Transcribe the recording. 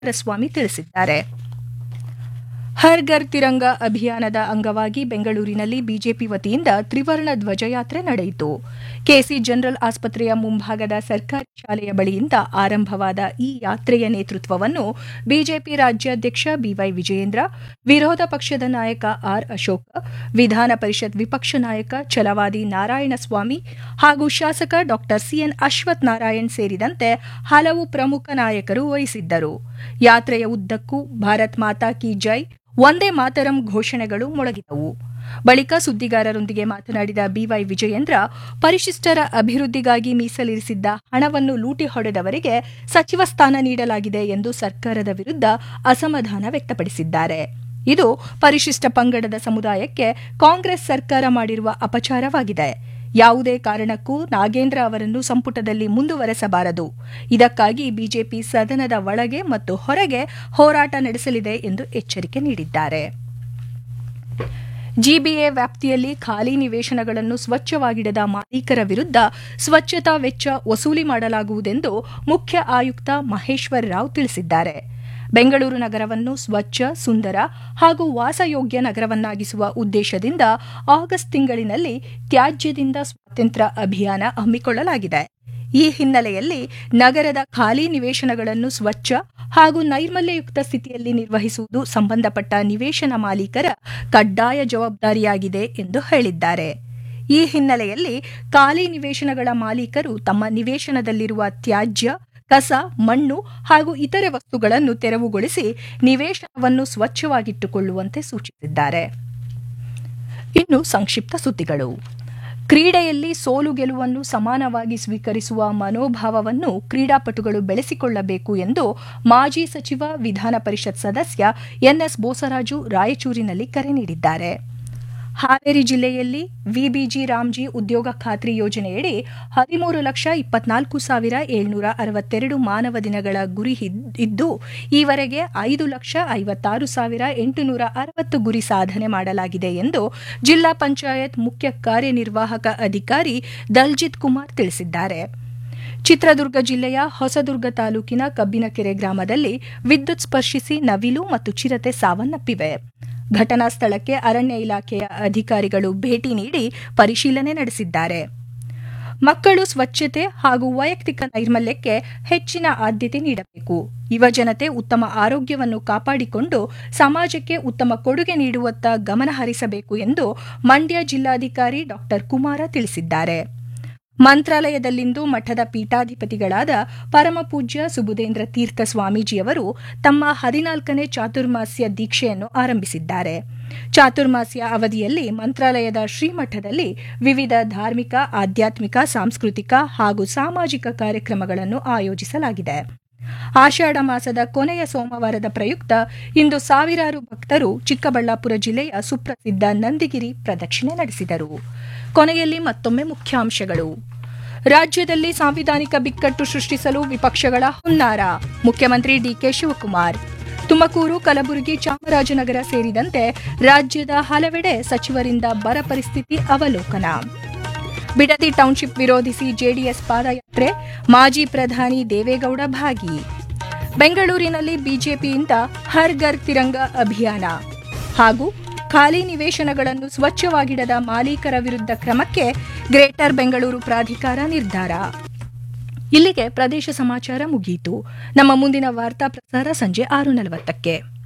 ಕುಮಾರಸ್ವಾಮಿ ತಿಳಿಸಿದ್ದಾರೆ ಹರ್ ಘರ್ ತಿರಂಗ ಅಭಿಯಾನದ ಅಂಗವಾಗಿ ಬೆಂಗಳೂರಿನಲ್ಲಿ ಬಿಜೆಪಿ ವತಿಯಿಂದ ತ್ರಿವರ್ಣ ಧ್ವಜಯಾತ್ರೆ ನಡೆಯಿತು ಕೆಸಿ ಜನರಲ್ ಆಸ್ಪತ್ರೆಯ ಮುಂಭಾಗದ ಸರ್ಕಾರಿ ಶಾಲೆಯ ಬಳಿಯಿಂದ ಆರಂಭವಾದ ಈ ಯಾತ್ರೆಯ ನೇತೃತ್ವವನ್ನು ಬಿಜೆಪಿ ರಾಜ್ಯಾಧ್ಯಕ್ಷ ಬಿವೈ ವಿಜಯೇಂದ್ರ ವಿರೋಧ ಪಕ್ಷದ ನಾಯಕ ಆರ್ ಅಶೋಕ ವಿಧಾನ ಪರಿಷತ್ ವಿಪಕ್ಷ ನಾಯಕ ಛಲವಾದಿ ನಾರಾಯಣಸ್ವಾಮಿ ಹಾಗೂ ಶಾಸಕ ಡಾ ಸಿಎನ್ ಅಶ್ವಥ್ ನಾರಾಯಣ್ ಸೇರಿದಂತೆ ಹಲವು ಪ್ರಮುಖ ನಾಯಕರು ವಹಿಸಿದ್ದರು ಯಾತ್ರೆಯ ಉದ್ದಕ್ಕೂ ಭಾರತ್ ಮಾತಾ ಕಿ ಜೈ ಒಂದೇ ಮಾತರಂ ಘೋಷಣೆಗಳು ಮೊಳಗಿದವು ಬಳಿಕ ಸುದ್ದಿಗಾರರೊಂದಿಗೆ ಮಾತನಾಡಿದ ಬಿವೈ ವಿಜಯೇಂದ್ರ ಪರಿಶಿಷ್ಟರ ಅಭಿವೃದ್ಧಿಗಾಗಿ ಮೀಸಲಿರಿಸಿದ್ದ ಹಣವನ್ನು ಲೂಟಿ ಹೊಡೆದವರಿಗೆ ಸಚಿವ ಸ್ಥಾನ ನೀಡಲಾಗಿದೆ ಎಂದು ಸರ್ಕಾರದ ವಿರುದ್ಧ ಅಸಮಾಧಾನ ವ್ಯಕ್ತಪಡಿಸಿದ್ದಾರೆ ಇದು ಪರಿಶಿಷ್ಟ ಪಂಗಡದ ಸಮುದಾಯಕ್ಕೆ ಕಾಂಗ್ರೆಸ್ ಸರ್ಕಾರ ಮಾಡಿರುವ ಅಪಚಾರವಾಗಿದೆ ಯಾವುದೇ ಕಾರಣಕ್ಕೂ ನಾಗೇಂದ್ರ ಅವರನ್ನು ಸಂಪುಟದಲ್ಲಿ ಮುಂದುವರೆಸಬಾರದು ಇದಕ್ಕಾಗಿ ಬಿಜೆಪಿ ಸದನದ ಒಳಗೆ ಮತ್ತು ಹೊರಗೆ ಹೋರಾಟ ನಡೆಸಲಿದೆ ಎಂದು ಎಚ್ಚರಿಕೆ ನೀಡಿದ್ದಾರೆ ಜಿಬಿಎ ವ್ಯಾಪ್ತಿಯಲ್ಲಿ ಖಾಲಿ ನಿವೇಶನಗಳನ್ನು ಸ್ವಚ್ಛವಾಗಿಡದ ಮಾಲೀಕರ ವಿರುದ್ಧ ಸ್ವಚ್ಛತಾ ವೆಚ್ಚ ವಸೂಲಿ ಮಾಡಲಾಗುವುದೆಂದು ಮುಖ್ಯ ಆಯುಕ್ತ ಮಹೇಶ್ವರ್ ರಾವ್ ತಿಳಿಸಿದ್ದಾರೆ ಬೆಂಗಳೂರು ನಗರವನ್ನು ಸ್ವಚ್ಛ ಸುಂದರ ಹಾಗೂ ವಾಸಯೋಗ್ಯ ನಗರವನ್ನಾಗಿಸುವ ಉದ್ದೇಶದಿಂದ ಆಗಸ್ಟ್ ತಿಂಗಳಿನಲ್ಲಿ ತ್ಯಾಜ್ಯದಿಂದ ಸ್ವಾತಂತ್ರ್ಯ ಅಭಿಯಾನ ಹಮ್ಮಿಕೊಳ್ಳಲಾಗಿದೆ ಈ ಹಿನ್ನೆಲೆಯಲ್ಲಿ ನಗರದ ಖಾಲಿ ನಿವೇಶನಗಳನ್ನು ಸ್ವಚ್ಛ ಹಾಗೂ ನೈರ್ಮಲ್ಯಯುಕ್ತ ಸ್ಥಿತಿಯಲ್ಲಿ ನಿರ್ವಹಿಸುವುದು ಸಂಬಂಧಪಟ್ಟ ನಿವೇಶನ ಮಾಲೀಕರ ಕಡ್ಡಾಯ ಜವಾಬ್ದಾರಿಯಾಗಿದೆ ಎಂದು ಹೇಳಿದ್ದಾರೆ ಈ ಹಿನ್ನೆಲೆಯಲ್ಲಿ ಖಾಲಿ ನಿವೇಶನಗಳ ಮಾಲೀಕರು ತಮ್ಮ ನಿವೇಶನದಲ್ಲಿರುವ ತ್ಯಾಜ್ಯ ಕಸ ಮಣ್ಣು ಹಾಗೂ ಇತರೆ ವಸ್ತುಗಳನ್ನು ತೆರವುಗೊಳಿಸಿ ನಿವೇಶನವನ್ನು ಸ್ವಚ್ಛವಾಗಿಟ್ಟುಕೊಳ್ಳುವಂತೆ ಸೂಚಿಸಿದ್ದಾರೆ ಇನ್ನು ಸಂಕ್ಷಿಪ್ತ ಸುದ್ದಿಗಳು ಕ್ರೀಡೆಯಲ್ಲಿ ಸೋಲು ಗೆಲುವನ್ನು ಸಮಾನವಾಗಿ ಸ್ವೀಕರಿಸುವ ಮನೋಭಾವವನ್ನು ಕ್ರೀಡಾಪಟುಗಳು ಬೆಳೆಸಿಕೊಳ್ಳಬೇಕು ಎಂದು ಮಾಜಿ ಸಚಿವ ವಿಧಾನ ಪರಿಷತ್ ಸದಸ್ಯ ಎನ್ಎಸ್ ಬೋಸರಾಜು ರಾಯಚೂರಿನಲ್ಲಿ ಕರೆ ನೀಡಿದ್ದಾರೆ ಹಾವೇರಿ ಜಿಲ್ಲೆಯಲ್ಲಿ ವಿಬಿಜಿ ರಾಮ್ಜಿ ಉದ್ಯೋಗ ಖಾತ್ರಿ ಯೋಜನೆಯಡಿ ಹದಿಮೂರು ಲಕ್ಷ ಇಪ್ಪತ್ನಾಲ್ಕು ಸಾವಿರ ಏಳ್ನೂರ ಅರವತ್ತೆರಡು ಮಾನವ ದಿನಗಳ ಗುರಿ ಇದ್ದು ಈವರೆಗೆ ಐದು ಲಕ್ಷ ಐವತ್ತಾರು ಸಾವಿರ ಎಂಟುನೂರ ಅರವತ್ತು ಗುರಿ ಸಾಧನೆ ಮಾಡಲಾಗಿದೆ ಎಂದು ಜಿಲ್ಲಾ ಪಂಚಾಯತ್ ಮುಖ್ಯ ಕಾರ್ಯನಿರ್ವಾಹಕ ಅಧಿಕಾರಿ ದಲ್ಜಿತ್ ಕುಮಾರ್ ತಿಳಿಸಿದ್ದಾರೆ ಚಿತ್ರದುರ್ಗ ಜಿಲ್ಲೆಯ ಹೊಸದುರ್ಗ ತಾಲೂಕಿನ ಕಬ್ಬಿನಕೆರೆ ಗ್ರಾಮದಲ್ಲಿ ವಿದ್ಯುತ್ ಸ್ಪರ್ಶಿಸಿ ನವಿಲು ಮತ್ತು ಚಿರತೆ ಸಾವನ್ನಪ್ಪಿವೆ ಘಟನಾ ಸ್ಥಳಕ್ಕೆ ಅರಣ್ಯ ಇಲಾಖೆಯ ಅಧಿಕಾರಿಗಳು ಭೇಟಿ ನೀಡಿ ಪರಿಶೀಲನೆ ನಡೆಸಿದ್ದಾರೆ ಮಕ್ಕಳು ಸ್ವಚ್ಛತೆ ಹಾಗೂ ವೈಯಕ್ತಿಕ ನೈರ್ಮಲ್ಯಕ್ಕೆ ಹೆಚ್ಚಿನ ಆದ್ಯತೆ ನೀಡಬೇಕು ಯುವಜನತೆ ಉತ್ತಮ ಆರೋಗ್ಯವನ್ನು ಕಾಪಾಡಿಕೊಂಡು ಸಮಾಜಕ್ಕೆ ಉತ್ತಮ ಕೊಡುಗೆ ನೀಡುವತ್ತ ಗಮನ ಹರಿಸಬೇಕು ಎಂದು ಮಂಡ್ಯ ಜಿಲ್ಲಾಧಿಕಾರಿ ಡಾ ಕುಮಾರ ತಿಳಿಸಿದ್ದಾರೆ ಮಂತ್ರಾಲಯದಲ್ಲಿಂದು ಮಠದ ಪೀಠಾಧಿಪತಿಗಳಾದ ಪರಮಪೂಜ್ಯ ಸುಬುಧೇಂದ್ರ ತೀರ್ಥ ಸ್ವಾಮೀಜಿಯವರು ತಮ್ಮ ಹದಿನಾಲ್ಕನೇ ಚಾತುರ್ಮಾಸ್ಯ ದೀಕ್ಷೆಯನ್ನು ಆರಂಭಿಸಿದ್ದಾರೆ ಚಾತುರ್ಮಾಸ್ಯ ಅವಧಿಯಲ್ಲಿ ಮಂತ್ರಾಲಯದ ಶ್ರೀಮಠದಲ್ಲಿ ವಿವಿಧ ಧಾರ್ಮಿಕ ಆಧ್ಯಾತ್ಮಿಕ ಸಾಂಸ್ಕೃತಿಕ ಹಾಗೂ ಸಾಮಾಜಿಕ ಕಾರ್ಯಕ್ರಮಗಳನ್ನು ಆಯೋಜಿಸಲಾಗಿದೆ ಆಷಾಢ ಮಾಸದ ಕೊನೆಯ ಸೋಮವಾರದ ಪ್ರಯುಕ್ತ ಇಂದು ಸಾವಿರಾರು ಭಕ್ತರು ಚಿಕ್ಕಬಳ್ಳಾಪುರ ಜಿಲ್ಲೆಯ ಸುಪ್ರಸಿದ್ಧ ನಂದಿಗಿರಿ ಪ್ರದಕ್ಷಿಣೆ ನಡೆಸಿದರು ಕೊನೆಯಲ್ಲಿ ಮತ್ತೊಮ್ಮೆ ಮುಖ್ಯಾಂಶಗಳು ರಾಜ್ಯದಲ್ಲಿ ಸಾಂವಿಧಾನಿಕ ಬಿಕ್ಕಟ್ಟು ಸೃಷ್ಟಿಸಲು ವಿಪಕ್ಷಗಳ ಹುನ್ನಾರ ಮುಖ್ಯಮಂತ್ರಿ ಡಿಕೆ ಶಿವಕುಮಾರ್ ತುಮಕೂರು ಕಲಬುರಗಿ ಚಾಮರಾಜನಗರ ಸೇರಿದಂತೆ ರಾಜ್ಯದ ಹಲವೆಡೆ ಸಚಿವರಿಂದ ಬರ ಪರಿಸ್ಥಿತಿ ಅವಲೋಕನ ಬಿಡದಿ ಟೌನ್ಶಿಪ್ ವಿರೋಧಿಸಿ ಜೆಡಿಎಸ್ ಪಾದಯಾತ್ರೆ ಮಾಜಿ ಪ್ರಧಾನಿ ದೇವೇಗೌಡ ಭಾಗಿ ಬೆಂಗಳೂರಿನಲ್ಲಿ ಬಿಜೆಪಿಯಿಂದ ಹರ್ ಘರ್ ತಿರಂಗ ಅಭಿಯಾನ ಹಾಗೂ ಖಾಲಿ ನಿವೇಶನಗಳನ್ನು ಸ್ವಚ್ಛವಾಗಿಡದ ಮಾಲೀಕರ ವಿರುದ್ಧ ಕ್ರಮಕ್ಕೆ ಗ್ರೇಟರ್ ಬೆಂಗಳೂರು ಪ್ರಾಧಿಕಾರ ನಿರ್ಧಾರ ಇಲ್ಲಿಗೆ ಪ್ರದೇಶ ಸಮಾಚಾರ ಮುಗಿಯಿತು ನಮ್ಮ ಮುಂದಿನ ವಾರ್ತಾ ಪ್ರಸಾರ ಸಂಜೆ ಆರು ನಲವತ್ತಕ್ಕೆ